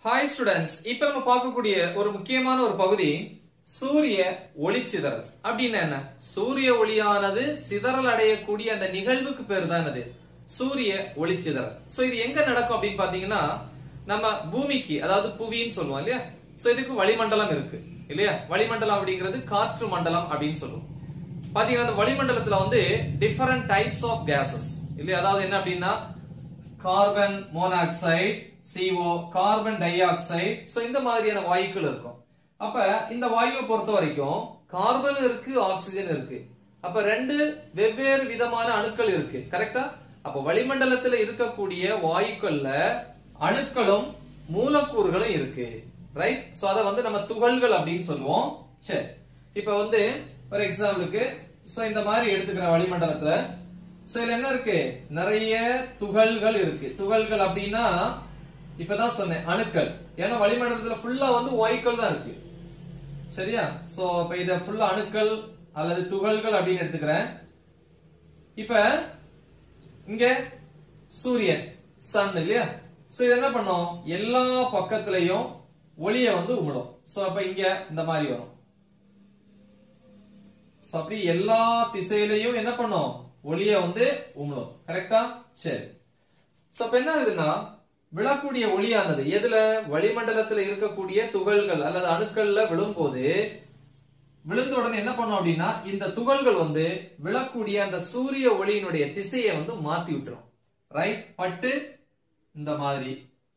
hi students இப்ப நம்ம பார்க்கக்கூடிய ஒரு முக்கியமான ஒரு பகுதி சூரிய ஒளிச்சிதறல் அப்படின்னா என்ன சூரிய ஒளியானது சிதறல் அடையக்கூடிய அந்த நிகழ்வுக்கு பேர் தான் என்னது சூரிய ஒளிச்சிதறல் சோ இது எங்க நடக்கும் அப்படின்னு பாத்தீங்கன்னா நம்ம பூமிக்கு அதாவது புவின்னு சொல்லுவோம் இல்லையா சோ இதுக்கு வளிமண்டலம் இருக்கு இல்லையா வளிமண்டலம் அப்படிங்கிறது காற்று மண்டலம் அப்படின்னு சொல்லுவோம் பாத்தீங்கன்னா அந்த வளிமண்டலத்துல வந்து டிஃபரண்ட் டைப்ஸ் ஆஃப் கேசஸ் இல்லையா அதாவது என்ன அப்படின்னா carbon monoxide CO carbon dioxide so இந்த மாதிரியான வாயுக்கள் இருக்கும் அப்ப இந்த வாயுவை பொறுத்த வரைக்கும் கார்பன் இருக்கு ஆக்சிஜன் இருக்கு அப்ப ரெண்டு வெவ்வேறு விதமான அணுக்கள் இருக்கு கரெக்டா அப்ப வளிமண்டலத்துல இருக்கக்கூடிய வாயுக்கள்ல அணுக்களும் மூலக்கூறுகளும் இருக்கு ரைட் சோ அத வந்து நம்ம துகள்கள் அப்படின்னு சொல்லுவோம் சரி இப்ப வந்து ஒரு எக்ஸாம்பிளுக்கு சோ இந்த மாதிரி எடுத்துக்கிற வளிமண்டலத்துல சோ இதுல என்ன இருக்கு நிறைய துகள்கள் இருக்கு துகள்கள் அப்படின்னா இப்பதான் சொன்னேன் அணுக்கள் ஏன்னா வளிமண்டலத்துல ஃபுல்லா வந்து வாயுக்கள் தான் இருக்கு சரியா சோ இப்ப இத ஃபுல்லா அணுக்கள் அல்லது துகள்கள் அப்படின்னு எடுத்துக்கிறேன் இப்ப இங்க சூரியன் சன் இல்லையா சோ இது என்ன பண்ணும் எல்லா பக்கத்துலயும் ஒளிய வந்து உமிழும் சோ அப்ப இங்க இந்த மாதிரி வரும் சோ அப்படி எல்லா திசையிலையும் என்ன பண்ணும் ஒளிய வந்து உமிழும் கரெக்டா சரி சோ அப்ப என்ன ஆகுதுன்னா விழக்கூடிய ஒளியானது எதுல வளிமண்டலத்துல இருக்கக்கூடிய துகள்கள் அல்லது அணுக்கள்ல விழும்போது விழுந்த உடனே என்ன பண்ணும் அப்படின்னா இந்த துகள்கள் வந்து விழக்கூடிய அந்த சூரிய ஒளியினுடைய திசையை வந்து மாத்தி விட்டுரும் ரைட் பட்டு இந்த மாதிரி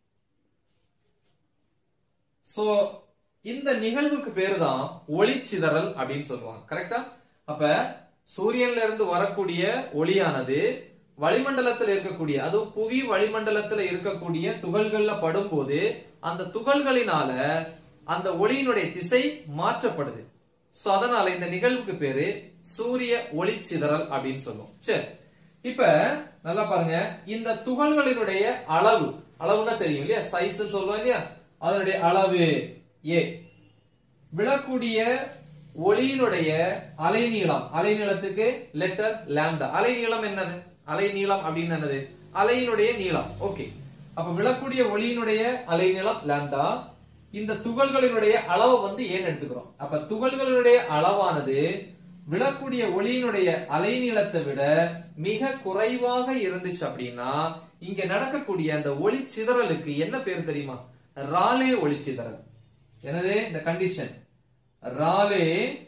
சோ இந்த நிகழ்வுக்கு பேரு தான் ஒளிச்சிதறல் அப்படின்னு சொல்லுவாங்க கரெக்டா அப்ப சூரியன்ல இருந்து வரக்கூடிய ஒளியானது வளிமண்டலத்தில் இருக்கக்கூடிய அதுவும் புவி வளிமண்டலத்துல இருக்கக்கூடிய துகள்கள்ல படும்போது அந்த துகள்களினால அந்த ஒளியினுடைய திசை மாற்றப்படுது சோ அதனால இந்த நிகழ்வுக்கு பேரு சூரிய ஒளிச்சிதறல் அப்படின்னு சொல்லுவோம் சரி இப்ப நல்லா பாருங்க இந்த துகள்களினுடைய அளவு அளவுன்னா தெரியும் இல்லையா சைஸ் சொல்லுவோம் இல்லையா அதனுடைய அளவு ஏ விழக்கூடிய ஒளியினுடைய அலைநீளம் அலைநீளத்துக்கு லெட்டர் லாம்டா அலைநீளம் என்னது அலைநீளம் அப்படின்னு என்னது அலையினுடைய நீளம் ஓகே அப்ப விழக்கூடிய ஒளியினுடைய அலைநீளம் லாம்டா இந்த துகள்களினுடைய அளவை வந்து ஏன் எடுத்துக்கிறோம் அப்ப துகள்களினுடைய அளவானது விழக்கூடிய ஒளியினுடைய அலைநீளத்தை விட மிக குறைவாக இருந்துச்சு அப்படின்னா இங்க நடக்கக்கூடிய அந்த ஒளி சிதறலுக்கு என்ன பேர் தெரியுமா ராலே ஒளி சிதறல் எனது இந்த கண்டிஷன் ராலே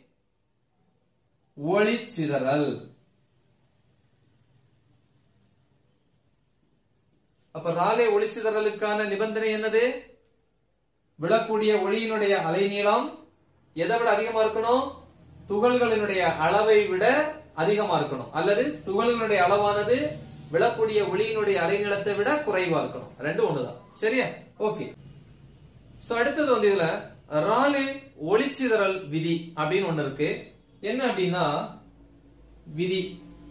ஒளி சிதறல் அப்ப ராலே ஒளிச்சிதறலுக்கான நிபந்தனை என்னது விழக்கூடிய ஒளியினுடைய அலைநீளம் எதை விட அதிகமா இருக்கணும் துகள்களினுடைய அளவை விட அதிகமா இருக்கணும் அல்லது துகள்களுடைய அளவானது விழக்கூடிய ஒளியினுடைய அலைநீளத்தை விட குறைவா இருக்கணும் ரெண்டு ஒண்ணுதான் சரியா ஓகே சோ அடுத்தது வந்து இதுல ராலே ஒளிச்சிதறல் விதி அப்படின்னு ஒண்ணு இருக்கு என்ன அப்படின்னா விதி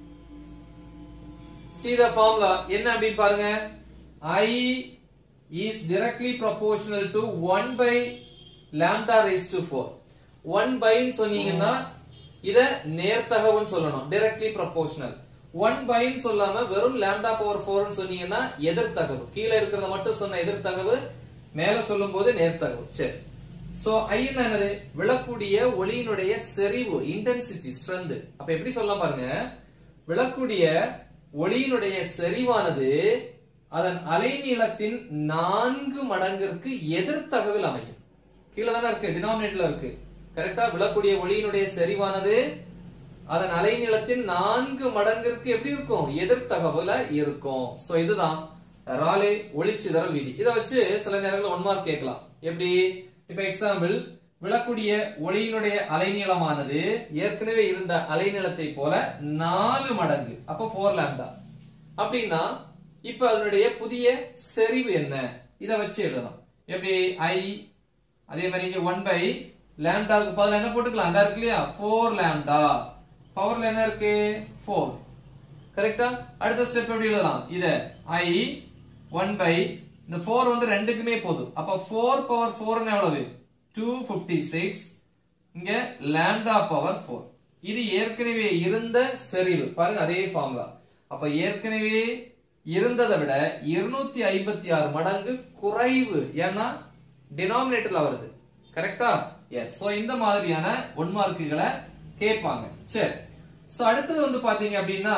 see the formula என்ன அப்படின்னு பாருங்க i is directly proportional to 1 by lambda raised to 4 1 by ன்னு சொன்னீங்கன்னா இத நேர்த்தகவுன்னு சொல்லணும் directly proportional 1 by ன்னு சொல்லாம வெறும் lambda power 4 ன்னு சொன்னீங்கன்னா எதிர்த்தகவு கீழே இருக்கிறத மட்டும் சொன்ன எதிர்த்தகவு மேல சொல்லும் போது நேர்த்தகவு சரி சோ ஐ என்னது விழக்கூடிய ஒளியினுடைய செறிவு இன்டென்சிட்டி ஸ்ட்ரென்த் அப்ப எப்படி சொல்லலாம் பாருங்க விழக்கூடிய ஒளியினுடைய செறிவானது அதன் அலைநீளத்தின் நான்கு மடங்கிற்கு எதிர்த்தகவில் அமையும் கீழே தானே இருக்கு டினாமினேட்ல இருக்கு கரெக்டா விழக்கூடிய ஒளியினுடைய செறிவானது அதன் அலைநீளத்தின் நான்கு மடங்கிற்கு எப்படி இருக்கும் எதிர்த்தகவுல இருக்கும் சோ இதுதான் ராலே ஒளிச்சிதறல் விதி இதை வச்சு சில நேரங்களில் ஒன் மார்க் கேட்கலாம் எப்படி இப்ப எக்ஸாம்பிள் விழக்கூடிய ஒளியினுடைய அலைநீளமானது ஏற்கனவே இருந்த அலைநீளத்தை போல நாலு மடங்கு அப்ப போர் லாம்டா அப்படின்னா இப்ப அதனுடைய புதிய செறிவு என்ன இத வச்சு எழுதலாம் எப்படி ஐ அதே மாதிரி இங்க ஒன் பை லாம்டாவுக்கு பதில் என்ன போட்டுக்கலாம் அதான் இருக்கு இல்லையா போர் லாம்டா பவர்ல என்ன இருக்கு போர் கரெக்டா அடுத்த ஸ்டெப் எப்படி எழுதலாம் இத ஐ ஒன் பை இந்த போர் வந்து ரெண்டுக்குமே போதும் அப்ப போர் பவர் போர் எவ்வளவு டூ பிப்டி சிக்ஸ் இங்க லாம்டா பவர் போர் இது ஏற்கனவே இருந்த செறிவு பாருங்க அதே ஃபார்முலா அப்ப ஏற்கனவே இருந்ததை விட இருநூத்தி ஐம்பத்தி ஆறு மடங்கு குறைவு ஏன்னா டினாமினேட்டர்ல வருது கரெக்டா எஸ் சோ இந்த மாதிரியான ஒன் மார்க்குகளை கேட்பாங்க சரி சோ அடுத்தது வந்து பாத்தீங்க அப்படின்னா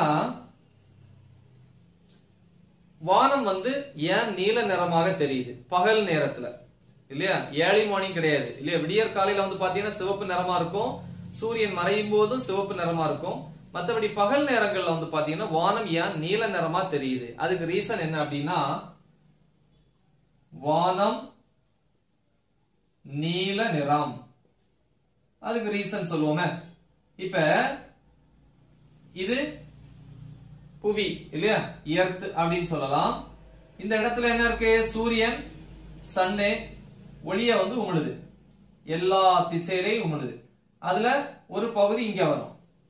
வானம் வந்து ஏன் நீல நிறமாக தெரியுது பகல் நேரத்துல இல்லையா ஏர்லி மார்னிங் கிடையாது இல்லையா விடியற் காலையில வந்து பாத்தீங்கன்னா சிவப்பு நிறமா இருக்கும் சூரியன் மறையும் போதும் சிவப்பு நிறமா இருக்கும் மத்தபடி பகல் நேரங்கள்ல வந்து பாத்தீங்கன்னா வானம் ஏன் நீல நிறமா தெரியுது அதுக்கு ரீசன் என்ன அப்படின்னா வானம் நீல நிறம் அதுக்கு ரீசன் சொல்லுவோமே இப்ப இது புவி இல்லையா எர்த் அப்படின்னு சொல்லலாம் இந்த இடத்துல என்ன இருக்கு சூரியன் சன்னு ஒளிய வந்து உமிழுது எல்லா திசையிலையும் உமிழுது அதுல ஒரு பகுதி இங்க வரும்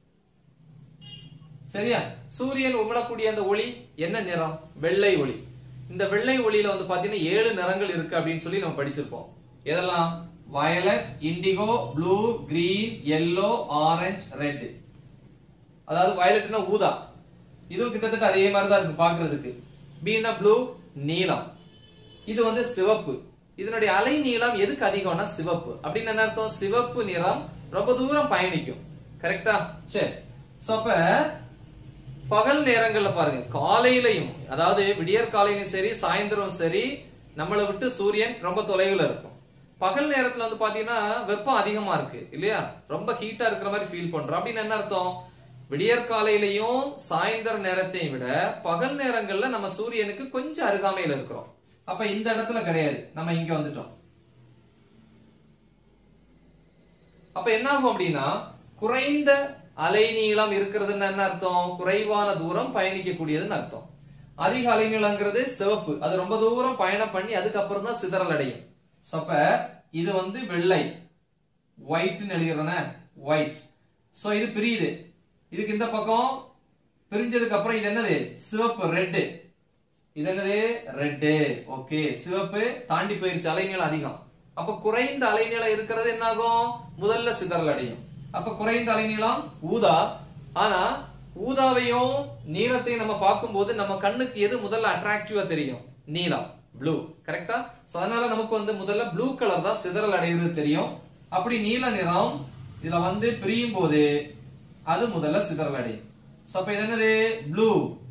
சரியா சூரியன் உமிழக்கூடிய அந்த ஒளி என்ன நிறம் வெள்ளை ஒளி இந்த வெள்ளை ஒளியில வந்து பாத்தீங்கன்னா ஏழு நிறங்கள் இருக்கு அப்படின்னு சொல்லி நம்ம படிச்சிருப்போம் எதெல்லாம் violet indigo blue green yellow orange red அதாவது வயலட்னா ஊதா இதுவும் கிட்டத்தட்ட அதே மாதிரி தான் இருக்கு பாக்குறதுக்கு பீனா ப்ளூ நீலம் இது வந்து சிவப்பு இதனுடைய அலை நீளம் எதுக்கு அதிகம்னா சிவப்பு அப்படின்னு என்ன அர்த்தம் சிவப்பு நிறம் ரொம்ப தூரம் பயணிக்கும் கரெக்டா சரி சோ அப்ப பகல் நேரங்கள்ல பாருங்க காலையிலையும் அதாவது விடியற் காலையிலும் சரி சாயந்தரம் சரி நம்மளை விட்டு சூரியன் ரொம்ப தொலைவில் இருக்கும் பகல் நேரத்துல வந்து பாத்தீங்கன்னா வெப்பம் அதிகமா இருக்கு இல்லையா ரொம்ப ஹீட்டா இருக்கிற மாதிரி ஃபீல் பண்றோம் அப்படின்னு என்ன அர்த்தம் விடியற் காலையிலையும் சாயந்தர நேரத்தையும் விட பகல் நேரங்கள்ல நம்ம சூரியனுக்கு கொஞ்சம் அருகாமையில இருக்கிறோம் அப்ப இந்த இடத்துல கிடையாது நம்ம இங்க வந்துட்டோம் அப்ப என்ன ஆகும் அப்படின்னா குறைந்த அலைநீளம் இருக்கிறதுன்னு என்ன அர்த்தம் குறைவான தூரம் பயணிக்கக்கூடியதுன்னு அர்த்தம் அதிக அலைநீளங்கிறது சிவப்பு அது ரொம்ப தூரம் பயணம் பண்ணி அதுக்கப்புறம் தான் சிதறல் அடையும் So, அப்ப இது வந்து வெள்ளை ஒயிட்னு எழுதுறேன ஒயிட் சோ இது பிரியுது இதுக்கு இந்த பக்கம் பிரிஞ்சதுக்கு அப்புறம் இது என்னது சிவப்பு ரெட்டு இது என்னது ரெட்டு ஓகே சிவப்பு தாண்டி போயிருச்சு அலைநீளம் அதிகம் அப்ப குறைந்த அலைநீளம் இருக்கிறது என்ன ஆகும் முதல்ல சிதறல் அடையும் அப்ப குறைந்த அலைநீளம் ஊதா ஆனா ஊதாவையும் நீளத்தையும் நம்ம பார்க்கும்போது நம்ம கண்ணுக்கு எது முதல்ல அட்ராக்டிவா தெரியும் நீலம் ப்ளூ கரெக்டா சோ அதனால நமக்கு வந்து முதல்ல ப்ளூ கலர் தான் சிதறல் அடைகிறது தெரியும் அப்படி நீல நிறம் இதுல வந்து பிரியும் போது அது முதல்ல சிதறல் அடையும் சோ அப்ப இது என்னது ப்ளூ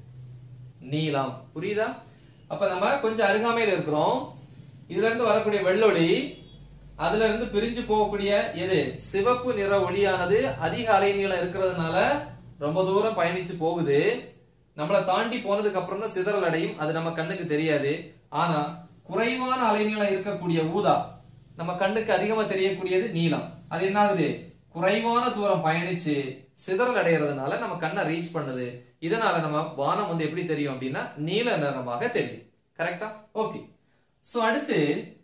நீலம் புரியுதா அப்ப நம்ம கொஞ்சம் அருகாமையில் இருக்கிறோம் இதுல இருந்து வரக்கூடிய வெள்ளொளி அதுல இருந்து பிரிஞ்சு போகக்கூடிய எது சிவப்பு நிற ஒளியானது அதிக அலைநீளம் இருக்கிறதுனால ரொம்ப தூரம் பயணிச்சு போகுது நம்மளை தாண்டி போனதுக்கு அப்புறம் தான் சிதறல் அடையும் அது நம்ம கண்ணுக்கு தெரியாது ஆனா குறைவான அலைநீளம் இருக்கக்கூடிய ஊதா நம்ம கண்ணுக்கு அதிகமா தெரியக்கூடியது நீலம் அது என்ன ஆகுது குறைவான தூரம் பயணிச்சு சிதறல் அடைகிறதுனால நம்ம கண்ணை ரீச் பண்ணுது இதனால நம்ம வானம் வந்து எப்படி தெரியும் அப்படின்னா நீல நிறமாக தெரியும் கரெக்டா ஓகே சோ அடுத்து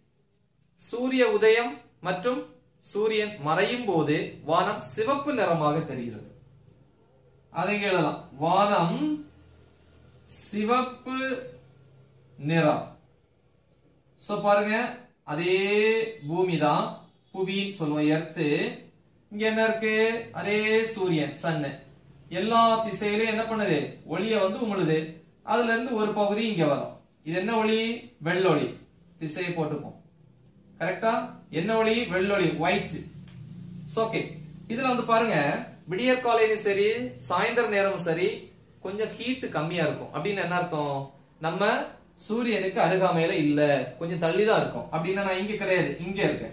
சூரிய உதயம் மற்றும் சூரியன் மறையும் போது வானம் சிவப்பு நிறமாக தெரிகிறது அதை இங்க எழுதலாம் வானம் சிவப்பு நிறம் சோ பாருங்க அதே பூமி தான் புவின்னு சொல்லுவோம் எர்த்து இங்க என்ன இருக்கு அதே சூரியன் சன்னு எல்லா திசையிலும் என்ன பண்ணுது ஒளிய வந்து உமிழுது அதுல இருந்து ஒரு பகுதி இங்க வரும் இது என்ன ஒளி வெள்ளொளி திசையை போட்டுப்போம் கரெக்டா என்ன ஒளி வெள்ளொளி ஒயிட் ஓகே இதுல வந்து பாருங்க விடியற் காலையிலும் சரி சாயந்தர நேரமும் சரி கொஞ்சம் ஹீட் கம்மியா இருக்கும் அப்படின்னு என்ன அர்த்தம் நம்ம சூரியனுக்கு அருகாமையில இல்ல கொஞ்சம் தள்ளி தான் இருக்கும் அப்படின்னா நான் இங்க கிடையாது இங்க இருக்கேன்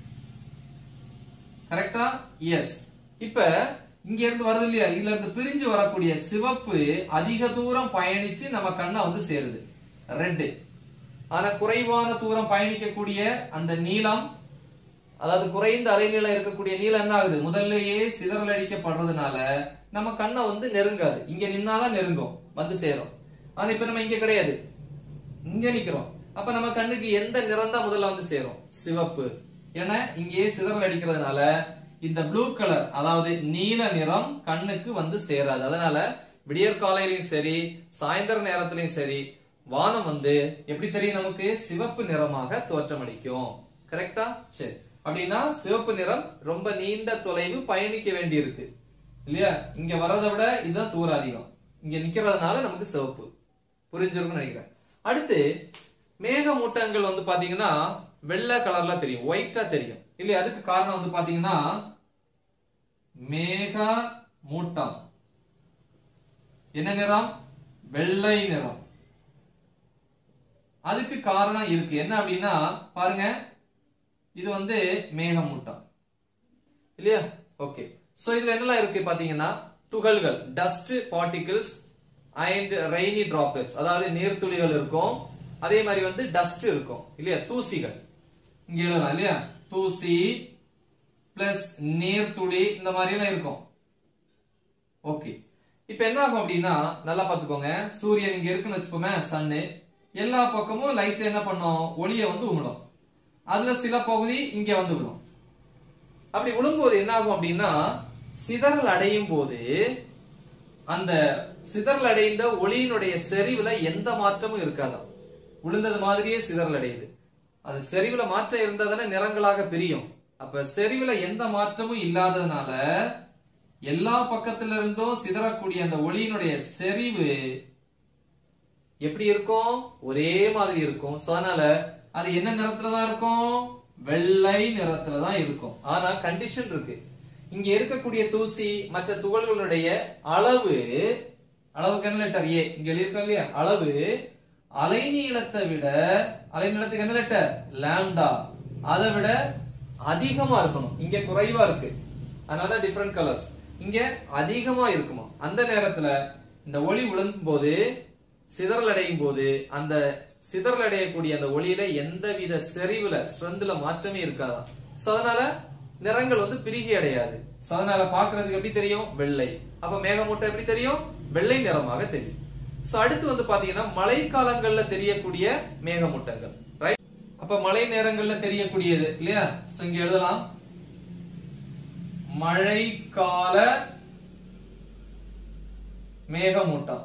கரெக்டா எஸ் இப்ப இங்க இருந்து வருது இல்லையா இதுல இருந்து பிரிஞ்சு வரக்கூடிய சிவப்பு அதிக தூரம் பயணிச்சு நம்ம கண்ணை வந்து சேருது ரெட்டு ஆனா குறைவான தூரம் பயணிக்கக்கூடிய அந்த நீளம் அதாவது குறைந்த அலைநீளம் இருக்கக்கூடிய நீளம் என்ன ஆகுது முதல்லயே சிதறல் அடிக்கப்படுறதுனால நம்ம கண்ணை வந்து நெருங்காது இங்க நின்னாதான் நெருங்கும் வந்து சேரும் ஆனா இப்ப நம்ம இங்க கிடையாது இங்க நிக்கிறோம் அப்ப நம்ம கண்ணுக்கு எந்த நிறம் தான் முதல்ல வந்து சேரும் சிவப்பு ஏன்னா இங்கேயே சிதறல் அடிக்கிறதுனால இந்த ப்ளூ கலர் அதாவது நீல நிறம் கண்ணுக்கு வந்து சேராது அதனால விடியற் காலையிலயும் சரி சாயந்தர நேரத்திலயும் சரி வானம் வந்து எப்படி தெரியும் நமக்கு சிவப்பு நிறமாக தோற்றமளிக்கும் கரெக்டா சரி அப்படின்னா சிவப்பு நிறம் ரொம்ப நீண்ட தொலைவு பயணிக்க வேண்டியிருக்கு இல்லையா இங்க வர்றதை விட இதுதான் தூரம் அதிகம் இங்க நிக்கிறதுனால நமக்கு சிவப்பு புரிஞ்சிருக்கும்னு நினைக்கிறேன் அடுத்து மேகமூட்டங்கள் வந்து பாத்தீங்கன்னா வெள்ளை கலர்ல தெரியும் ஒயிட்டா தெரியும் இல்லையா அதுக்கு காரணம் வந்து பாத்தீங்கன்னா மேக மூட்டம் என்ன நிறம் வெள்ளை நிறம் அதுக்கு காரணம் இருக்கு என்ன அப்படின்னா பாருங்க இது வந்து மேகமூட்டம் இல்லையா ஓகே சோ இதுல என்னெல்லாம் இருக்கு பாத்தீங்கன்னா துகள்கள் dust particles and rainy droplets அதாவது நீர்த்துளிகள் இருக்கும் அதே மாதிரி வந்து டஸ்ட் இருக்கும் இல்லையா தூசிகள் இங்க எழுதலாம் இல்லையா தூசி பிளஸ் நீர்த்துளி இந்த மாதிரி எல்லாம் இருக்கும் ஓகே இப்ப என்ன ஆகும் அப்படின்னா நல்லா பாத்துக்கோங்க சூரியன் இங்க இருக்குன்னு வச்சுக்கோங்க சன்னு எல்லா பக்கமும் லைட் என்ன பண்ணும் ஒளிய வந்து உமிழும் அதுல சில பகுதி இங்க வந்து விடும் அப்படி விழும்போது என்ன ஆகும் அப்படின்னா சிதறல் அடையும் போது அந்த சிதறல் அடைந்த ஒளியினுடைய செறிவுல எந்த மாற்றமும் இருக்காதாம் விழுந்தது மாதிரியே சிதறல் அடையுது அது செறிவுல மாற்றம் இருந்ததுன்னா நிறங்களாக பிரியும் அப்ப செறிவுல எந்த மாற்றமும் இல்லாததுனால எல்லா பக்கத்துல இருந்தும் சிதறக்கூடிய அந்த ஒளியினுடைய செறிவு எப்படி இருக்கும் ஒரே மாதிரி இருக்கும் சோ அதனால அது என்ன நிறத்துல தான் இருக்கும் வெள்ளை நிறத்துல தான் இருக்கும் ஆனா கண்டிஷன் இருக்கு இங்க இருக்கக்கூடிய தூசி மற்ற துகள்களுடைய அளவு அளவுக்கு என்ன லெட்டர் ஏ இங்க எழுதியிருக்கோம் இல்லையா அளவு அலைநீளத்தை விட அலைநீளத்துக்கு என்ன லெட்டர் லாம்டா அதை விட அதிகமா இருக்கணும் இங்க குறைவா இருக்கு அதனால டிஃபரெண்ட் கலர்ஸ் இங்க அதிகமா இருக்குமா அந்த நேரத்துல இந்த ஒளி விழுந்தும் போது சிதறல் அடையும் போது அந்த சிதறல் அடையக்கூடிய அந்த ஒளியில எந்தவித செறிவுல ஸ்ட்ரென்த்ல மாற்றமே இருக்காதாம் சோ அதனால நிறங்கள் வந்து பிரிகி அடையாது சோ அதனால பாக்குறதுக்கு எப்படி தெரியும் வெள்ளை அப்ப மேகமூட்டம் எப்படி தெரியும் வெள்ளை நிறமாக தெரியும் சோ அடுத்து வந்து பாத்தீங்கன்னா மழை காலங்கள்ல தெரியக்கூடிய மேகமூட்டங்கள் ரைட் அப்ப மழை நேரங்கள்ல தெரியக்கூடியது இல்லையா சோ இங்க எழுதலாம் மழைக்கால மேகமூட்டம்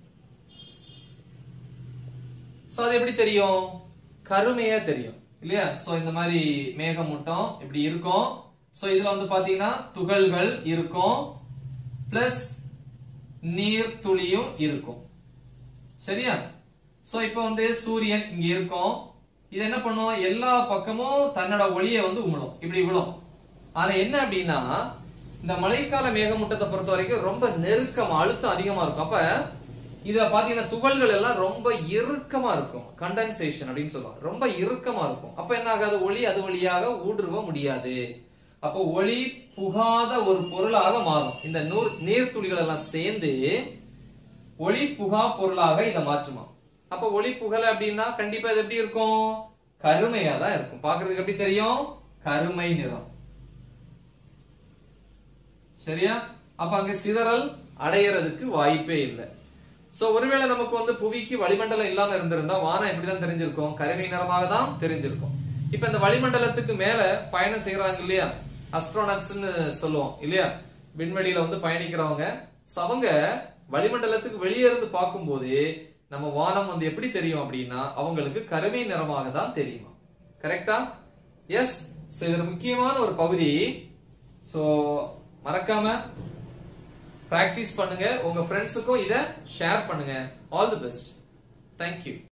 சோ அது எப்படி தெரியும் கருமையா தெரியும் இல்லையா சோ இந்த மாதிரி மேகமூட்டம் இப்படி இருக்கும் சோ இதுல வந்து பாத்தீங்கன்னா துகள்கள் இருக்கும் பிளஸ் நீர் துளியும் இருக்கும் சரியா சோ இப்போ வந்து சூரியன் இங்க இருக்கும் இது என்ன பண்ணும் எல்லா பக்கமும் தன்னோட ஒளியை வந்து உமிழும் இப்படி விழும் ஆனா என்ன அப்படின்னா இந்த மழைக்கால மேகமூட்டத்தை பொறுத்த வரைக்கும் ரொம்ப நெருக்கம் அழுத்தம் அதிகமா இருக்கும் அப்ப இதுல பாத்தீங்கன்னா துகள்கள் எல்லாம் ரொம்ப இறுக்கமா இருக்கும் கண்டென்சேஷன் அப்படின்னு சொல்லுவாங்க ரொம்ப இறுக்கமா இருக்கும் அப்ப என்ன ஆகாது ஒளி அது வழியாக ஊடுருவ முடியாது அப்போ ஒளி புகாத ஒரு பொருளாக மாறும் இந்த நூர் நீர் துளிகள் எல்லாம் சேர்ந்து ஒளி புகா பொருளாக இதை மாற்றுமா அப்ப ஒளி புகல அப்படின்னா கண்டிப்பா இது எப்படி இருக்கும் கருமையா தான் இருக்கும் பாக்குறதுக்கு எப்படி தெரியும் கருமை நிறம் சரியா அப்ப அங்க சிதறல் அடையறதுக்கு வாய்ப்பே இல்லை சோ ஒருவேளை நமக்கு வந்து புவிக்கு வளிமண்டலம் இல்லாம இருந்திருந்தா வானம் எப்படிதான் தெரிஞ்சிருக்கும் கருமை நிறமாக தான் தெரிஞ்சிருக்கும் இப்ப இந்த வளிமண்டலத்துக்கு மேல பயணம் செய்யறாங்க இல்லையா அஸ்ட்ரோனட்ஸ் சொல்லுவோம் இல்லையா விண்வெளியில வந்து பயணிக்கிறவங்க சோ அவங்க வளிமண்டலத்துக்கு வெளியே இருந்து பார்க்கும்போது நம்ம வானம் வந்து எப்படி தெரியும் அப்படின்னா அவங்களுக்கு கருமை நிறமாக தான் தெரியுமா கரெக்டா எஸ் சோ இது ஒரு முக்கியமான ஒரு பகுதி சோ மறக்காம பிராக்டிஸ் பண்ணுங்க உங்க ஃப்ரெண்ட்ஸுக்கும் இத ஷேர் பண்ணுங்க ஆல் தி பெஸ்ட் தேங்க்யூ